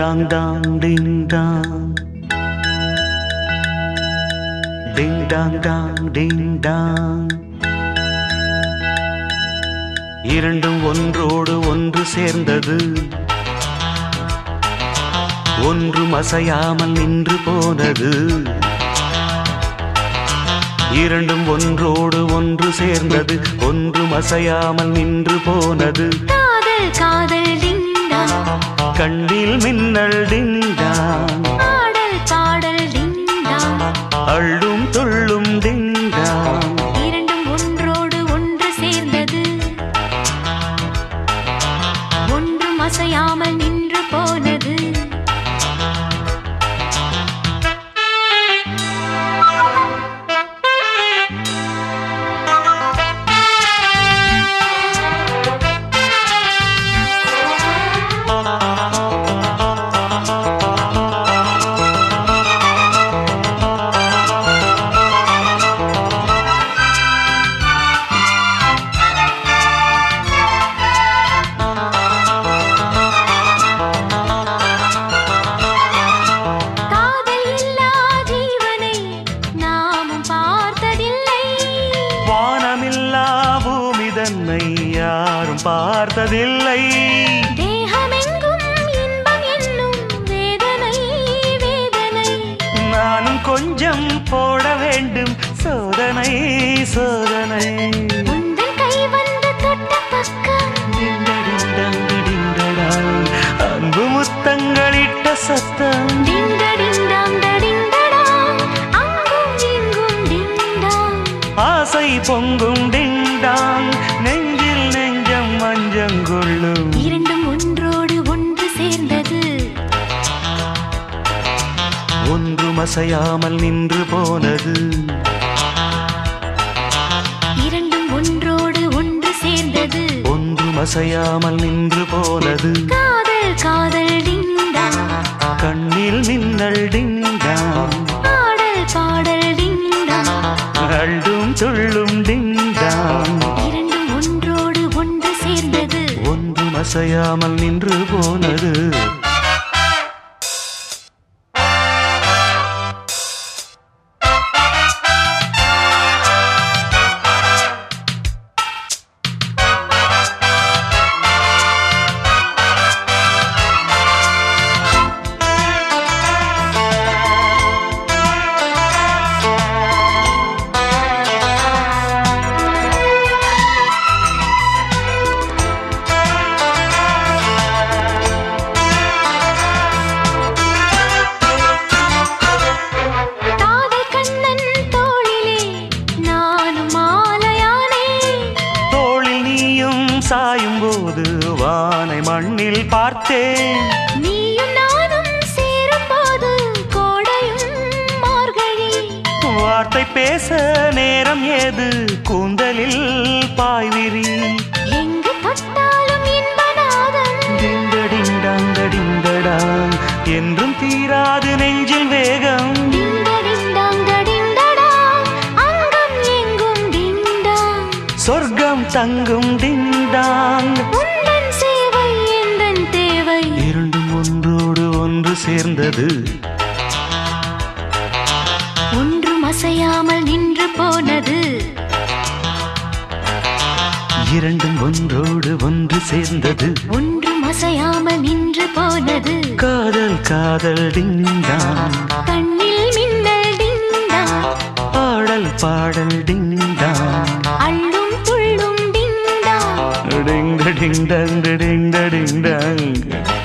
Tang டாங் டிங் டாங் டிங் டாங் டாங் டிங் டாங் இரண்டும் ஒன்றோடு ஒன்று சேர்ந்தது ஒன்றும் அசையாமல் நின்று போனது இரண்டும் ஒன்றோடு ஒன்று சேர்ந்தது ஒன்றும் அசையாமல் நின்று போனது காதல் காதல் டிண்டா கண்ணில் மின்னல் டிண்டான் பாடல் பாடல் டிண்டா அள்ளும் துள்ளும் டிண்டான் இரண்டும் ஒன்றோடு ஒன்று சேர்ந்தது ஒன்றும் அசையாமல் நின்று போனது காதல் இல்லா ஜீவனை நாமும் பார்த்ததில்லை வானமில்லா பூமி தன்னை யாரும் பார்த்ததில்லை தேகமெங்கும் இன்பம் என்னும் வேதனை வேதனை நானும் கொஞ்சம் போட வேண்டும் சோதனை சோதனை உந்தன் கை வந்து தொட்ட பக்கம் டிண்டடிண்டடிண்டடா, அன்பு முத்தங்களிட்ட சத்தம் டிண்டடிண்டாம் டடிண்டடா அங்கும் இங்கும் டிண்டாம் ஆசை பொங்கும் டிண்டாங் நெஞ்சில் நெஞ்சம் மஞ்சங்கொள்ளும் இரண்டும் ஒன்றோடு ஒன்று சேர்ந்தது ஒன்றும் அசையாமல் நின்று போனது இரண்டும் ஒன்றோடு ஒன்று சேர்ந்தது ஒன்றும் அசையாமல் நின்று போனது காதல் காதல் டிண்டா கண்ணில் மின்னல் டிண்டாங் பாடல் பாடல் டிண்டா அள்ளும் துள்ளும் டிண்டாங் இரண்டும் ஒன்றோடு ஒன்று சேர்ந்தது ஒன்றும் அசையாமல் நின்று போனது காதல் கண்ணன் தோளிலே நானும் மாலையானே தோளில் நீயும் சாயும் போது வானை மண்ணில் பார்த்தேன் நீயும் நானும் சேரும்போது கோடையும் மார்கழி வார்த்தை பேச நேரம் ஏது கூந்தலில் பாய்விரி எங்கு தொட்டாலும் இன்பநாதம் டிண்டடிண்டாங்கடிண்டடாங் என்றும் தீராது நெஞ்சில் வேகம் டிண்டடிண்டாங் டடிண்டடா அங்கம் எங்கும் டிண்டா சொர்க்கம் தங்கும் டிண்டாங் உந்தன் சேவை எந்தன் தேவை இரண்டும் ஒன்றோடு ஒன்று சேர்ந்தது ஒன்றும் அசையாமல் நின்று போனது இரண்டும் ஒன்றோடு ஒன்று சேர்ந்தது ஒன்றும் அசையாமல் நின்று போனது காதல் காதல் டிண்டாங் கண்ணில் மின்னல் டிண்டா பாடல் பாடல் டிண்டாங் அள்ளும் துள்ளும் டிண்டா டிங் டிங் டங் டிங் டிங் டங்